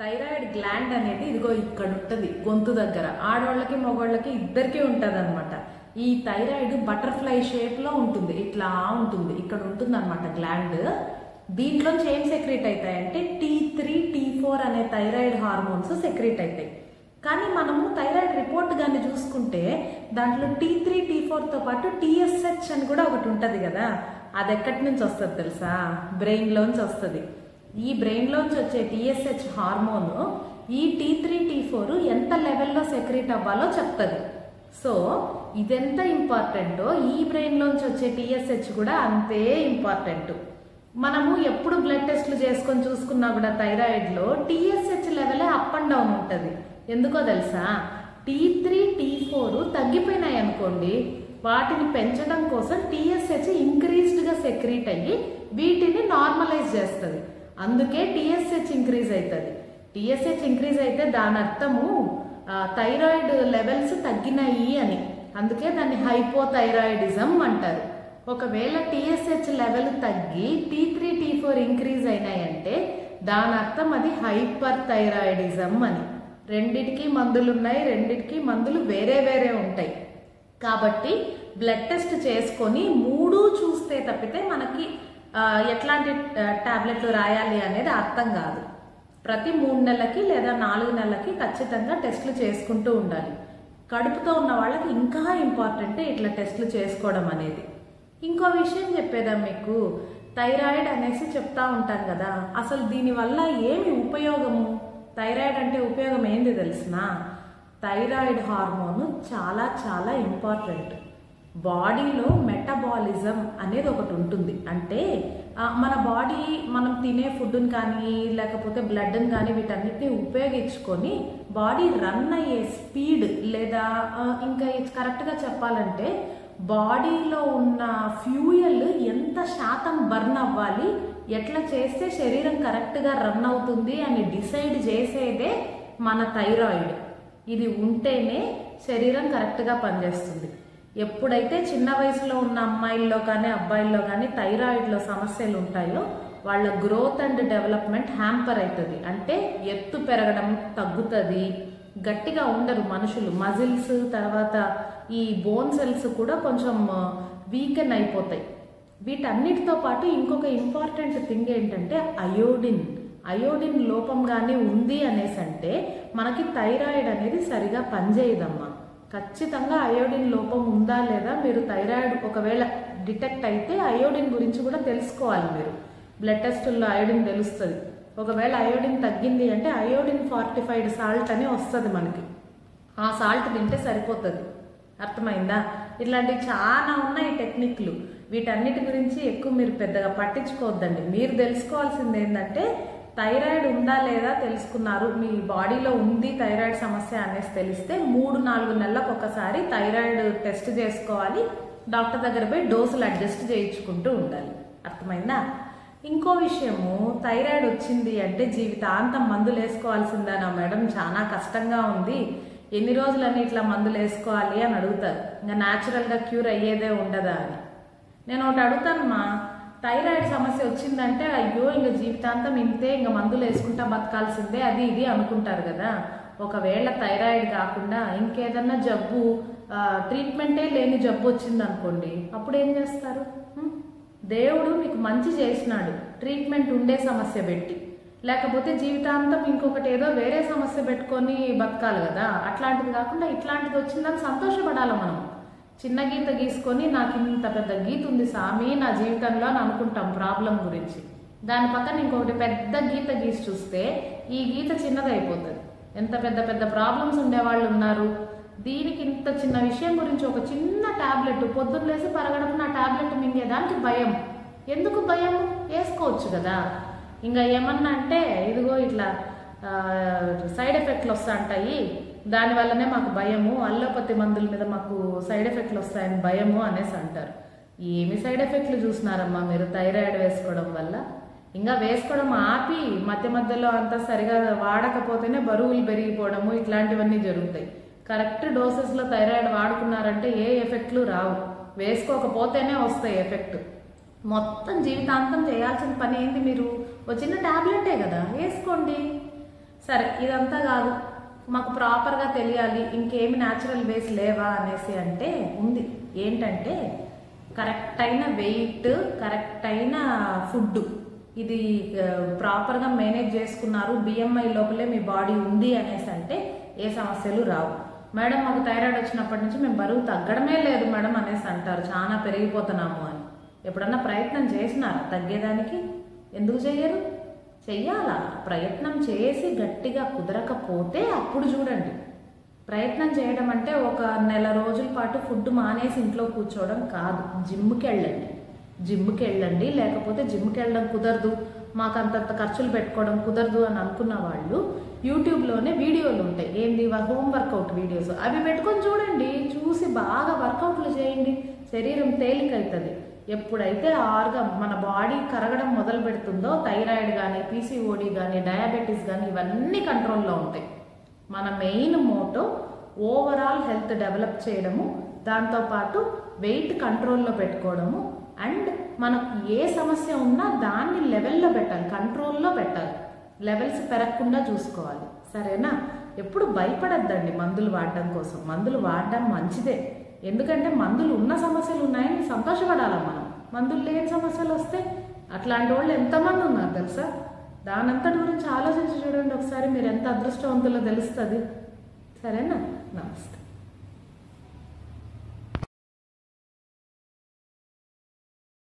Thyroid gland అనేది ఇదిగో ఇక్కడ ఉంటుంది గొంతు దగ్గర ఆడవాళ్ళకి మగవాళ్ళకి ఇద్దరికి ఉంటుంది అనమాట ఈ థైరాయిడ్ బటర్ఫ్లై షేప్ లో ఉంటుంది ఇట్లా ఉంటుంది ఇక్కడ ఉంటుంది అనమాట గ్లాండ్ దీంట్లోంచి ఏం సెక్రేట్ అవుతాయంటే టీ త్రీ టీ ఫోర్ అనే థైరాయిడ్ హార్మోన్స్ సెక్రేట్ అవుతాయి కానీ మనము థైరాయిడ్ రిపోర్ట్ కానీ చూసుకుంటే దాంట్లో టీ త్రీ టీ ఫోర్తో పాటు టీఎస్హెచ్ అని కూడా ఒకటి ఉంటుంది కదా అది ఎక్కడి నుంచి వస్తుంది తెలుసా బ్రెయిన్లోంచి వస్తుంది ఈ బ్రెయిన్లోంచి వచ్చే టీఎస్హెచ్ హార్మోన్ ఈ టీ త్రీ టీ ఫోర్ ఎంత లెవెల్లో సెక్రేట్ అవ్వాలో చెప్తుంది సో ఇదెంత ఇంపార్టెంటో ఈ బ్రెయిన్లోంచి వచ్చే టీఎస్హెచ్ కూడా అంతే ఇంపార్టెంట్ మనము ఎప్పుడు బ్లడ్ టెస్ట్లు చేసుకొని చూసుకున్నా కూడా థైరాయిడ్లో టీఎస్హెచ్ లెవెలే అప్ అండ్ డౌన్ ఉంటుంది ఎందుకో తెలుసా టీ త్రీ టీ ఫోర్ తగ్గిపోయినాయి అనుకోండి వాటిని పెంచడం కోసం టీఎస్హెచ్ ఇంక్రీజ్డ్గా సెక్రీట్ అయ్యి వీటిని నార్మలైజ్ చేస్తుంది అందుకే టీఎస్హెచ్ ఇంక్రీజ్ అవుతుంది టీఎస్హెచ్ ఇంక్రీజ్ అయితే దాని అర్థము ఆ, థైరాయిడ్ లెవెల్స్ తగ్గినాయి అని అందుకే దాన్ని హైపోథైరాయిడిజం అంటారు ఒకవేళ టీఎస్హెచ్ లెవెల్ తగ్గి T three T four increase అయినాయంటే దాని అర్థం అది హైపర్ థైరాయిడిజం అని రెండిటికి మందులు ఉన్నాయి రెండిటికి మందులు వేరే వేరే ఉంటాయి కాబట్టి బ్లడ్ టెస్ట్ చేసుకొని మూడు చూస్తే తప్పితే మనకి ఆ, ఎట్లాంటి టాబ్లెట్లు రాయాలి అనేది అర్థం కాదు ప్రతి మూడు నెలలకి లేదా నాలుగు నెలలకి ఖచ్చితంగా టెస్టులు చేసుకుంటూ ఉండాలి కడుపుతో ఉన్న వాళ్ళకి ఇంకా ఇంపార్టెంట్ ఇట్లా టెస్టులు చేసుకోవడం అనేది ఇంకో విషయం చెప్పేదా మీకు థైరాయిడ్ అనేసి చెప్తా ఉంటాం కదా అసలు దీనివల్ల ఏమి ఉపయోగము థైరాయిడ్ అంటే ఉపయోగం ఏంది తెలిసినా థైరాయిడ్ హార్మోన్ చాలా చాలా ఇంపార్టెంట్ బాడీలో మెటబాలిజం అనేది ఒకటి ఉంటుంది అంటే ఆ, మన బాడీ మనం తినే ఫుడ్ని కానీ లేకపోతే బ్లడ్ని కానీ వీటన్నిటిని ఉపయోగించుకొని బాడీ రన్ అయ్యే స్పీడ్ లేదా ఆ, ఇంకా కరెక్ట్గా చెప్పాలంటే బాడీలో ఉన్న ఫ్యూయల్ ఎంత శాతం బర్న్ అవ్వాలి ఎట్లా చేస్తే శరీరం కరెక్ట్గా రన్ అవుతుంది అని డిసైడ్ చేసేదే మన థైరాయిడ్ ఇది ఉంటేనే శరీరం కరెక్ట్గా పనిచేస్తుంది ఎప్పుడైతే చిన్న వయసులో ఉన్న అమ్మాయిల్లో కానీ అబ్బాయిల్లో కానీ థైరాయిడ్లో సమస్యలు ఉంటాయో వాళ్ళ గ్రోత్ అండ్ డెవలప్మెంట్ హ్యాంపర్ అవుతుంది అంటే ఎత్తు పెరగడం తగ్గుతుంది గట్టిగా ఉండరు మనుషులు మజిల్స్ తర్వాత ఈ బోన్ సెల్స్ కూడా కొంచెం వీకెన్ అయిపోతాయి వీటన్నిటితో పాటు ఇంకొక ఇంపార్టెంట్ థింగ్ ఏంటంటే అయోడిన్ అయోడిన్ లోపం కానీ ఉంది అనేసి అంటే మనకి థైరాయిడ్ అనేది సరిగా పనిచేయదమ్మా ఖచ్చితంగా అయోడిన్ లోపం ఉందా లేదా మీరు థైరాయిడ్ ఒకవేళ డిటెక్ట్ అయితే అయోడిన్ గురించి కూడా తెలుసుకోవాలి మీరు బ్లడ్ టెస్టుల్లో అయోడిన్ తెలుస్తుంది ఒకవేళ అయోడిన్ తగ్గింది అంటే అయోడిన్ ఫార్టిఫైడ్ సాల్ట్ అని వస్తుంది మనకి ఆ సాల్ట్ తింటే సరిపోతుంది అర్థమైందా ఇట్లాంటివి చాలా ఉన్నాయి టెక్నిక్లు వీటన్నిటి గురించి ఎక్కువ మీరు పెద్దగా పట్టించుకోవద్దండి మీరు తెలుసుకోవాల్సింది ఏంటంటే థైరాయిడ్ ఉందా లేదా తెలుసుకున్నారు మీ బాడీలో ఉంది థైరాయిడ్ సమస్య అనేసి తెలిస్తే మూడు నాలుగు నెలలకు ఒకసారి థైరాయిడ్ టెస్ట్ చేసుకోవాలి డాక్టర్ దగ్గర పోయి డోసులు అడ్జస్ట్ చేయించుకుంటూ ఉండాలి అర్థమైందా ఇంకో విషయము థైరాయిడ్ వచ్చింది అంటే జీవితాంతం మందులు వేసుకోవాల్సిందేనా మేడం చాలా కష్టంగా ఉంది ఎన్ని రోజులని ఇట్లా మందులు వేసుకోవాలి అని అడుగుతారు ఇంకా న్యాచురల్గా క్యూర్ అయ్యేదే ఉండదా అని నేను ఒకటి అడుగుతానమ్మా థైరాయిడ్ సమస్య వచ్చిందంటే అయ్యో ఇంక జీవితాంతం ఇంతే ఇంక మందులు వేసుకుంటా బతకాల్సిందే అది ఇది అనుకుంటారు కదా ఒకవేళ థైరాయిడ్ కాకుండా ఇంకేదన్నా జబ్బు ఆ, ట్రీట్మెంటే లేని జబ్బు వచ్చింది అనుకోండి అప్పుడు ఏం చేస్తారు హ్మ్? దేవుడు మీకు మంచి చేసినాడు ట్రీట్మెంట్ ఉండే సమస్య పెట్టి లేకపోతే జీవితాంతం ఇంకొకటి ఏదో వేరే సమస్య పెట్టుకొని బతకాలి కదా అట్లాంటిది కాకుండా ఇట్లాంటిది వచ్చిందని సంతోషపడాలి మనం చిన్న గీత గీసుకొని నాకు ఇంత పెద్ద గీత ఉంది సామి నా జీవితంలో అని అనుకుంటాం ప్రాబ్లం గురించి దాని పక్కన ఇంకొకటి పెద్ద గీత గీసి చూస్తే ఈ గీత చిన్నదైపోతుంది ఎంత పెద్ద పెద్ద ప్రాబ్లమ్స్ ఉండేవాళ్ళు ఉన్నారు దీనికి ఇంత చిన్న విషయం గురించి ఒక చిన్న టాబ్లెట్ పొద్దున్న లేసి పరగడం నా టాబ్లెట్ మింగేదానికి భయం ఎందుకు భయం వేసుకోవచ్చు కదా ఇంకా ఏమన్నా అంటే ఇదిగో ఇట్లా సైడ్ ఎఫెక్ట్లు వస్తా ఉంటాయి దానివల్లనే మాకు భయము అల్లోపతి మందుల మీద మాకు సైడ్ ఎఫెక్ట్లు వస్తాయని భయము అనేసి అంటారు ఏమి సైడ్ ఎఫెక్ట్లు చూసినారమ్మా మీరు థైరాయిడ్ వేసుకోవడం వల్ల ఇంకా వేసుకోవడం ఆపి మధ్య మధ్యలో అంతా సరిగా వాడకపోతేనే బరువులు పెరిగిపోవడము ఇట్లాంటివన్నీ జరుగుతాయి కరెక్ట్ డోసెస్లో థైరాయిడ్ వాడుకున్నారంటే ఏ ఎఫెక్ట్లు రావు వేసుకోకపోతేనే వస్తాయి ఎఫెక్ట్ మొత్తం జీవితాంతం చేయాల్సిన పని ఏంటి మీరు ఒక చిన్న టాబ్లెటే కదా వేసుకోండి సరే ఇదంతా కాదు మాకు ప్రాపర్గా తెలియాలి ఇంకేమి న్యాచురల్ వేస్ లేవా అనేసి అంటే ఉంది ఏంటంటే కరెక్ట్ అయిన వెయిట్ కరెక్ట్ అయిన ఫుడ్ ఇది ఆ, ప్రాపర్గా మేనేజ్ చేసుకున్నారు బిఎంఐ లోపలే మీ బాడీ ఉంది అనేసి అంటే ఏ సమస్యలు రావు మేడం మాకు థైరాయిడ్ వచ్చినప్పటి నుంచి మేము బరువు తగ్గడమే లేదు మేడం అనేసి అంటారు చాలా పెరిగిపోతున్నాము అని ఎప్పుడన్నా ప్రయత్నం చేసినారా తగ్గేదానికి ఎందుకు చెయ్యరు చెయ్యాలా ప్రయత్నం చేసి గట్టిగా కుదరకపోతే అప్పుడు చూడండి ప్రయత్నం చేయడం అంటే ఒక నెల రోజుల పాటు ఫుడ్ మానేసి ఇంట్లో కూర్చోవడం కాదు జిమ్కి వెళ్ళండి జిమ్కి వెళ్ళండి లేకపోతే జిమ్కి వెళ్ళడం కుదరదు మాకు అంతంత ఖర్చులు పెట్టుకోవడం కుదరదు అని అనుకున్న వాళ్ళు యూట్యూబ్లోనే వీడియోలు ఉంటాయి ఏంది హోమ్ వర్కౌట్ వీడియోస్ అవి పెట్టుకొని చూడండి చూసి బాగా వర్కౌట్లు చేయండి శరీరం తేలికవుతుంది ఎప్పుడైతే ఆర్గా మన బాడీ కరగడం మొదలు పెడుతుందో థైరాయిడ్ కానీ పీసీఓడి కానీ డయాబెటీస్ కానీ ఇవన్నీ కంట్రోల్లో ఉంటాయి మన main motto overall health develop చేయడము దాంతోపాటు వెయిట్ కంట్రోల్లో పెట్టుకోవడము అండ్ మనకు ఏ సమస్య ఉన్నా దాన్ని లెవెల్లో పెట్టాలి కంట్రోల్లో పెట్టాలి లెవెల్స్ పెరగకుండా చూసుకోవాలి సరేనా ఎప్పుడు భయపడద్దండి మందులు వాడడం కోసం మందులు వాడడం మంచిదే ఎందుకంటే మందులు ఉన్న సమస్యలు ఉన్నాయని సంతోషపడాలి మనం మందులు లేని సమస్యలు వస్తే అట్లాంటి వాళ్ళు ఎంతమంది ఉన్నారు తెలుసా దానంతటి గురించి ఆలోచించి చూడండి ఒకసారి మీరు ఎంత అదృష్టవంతులో తెలుస్తుంది సరేనా నమస్తే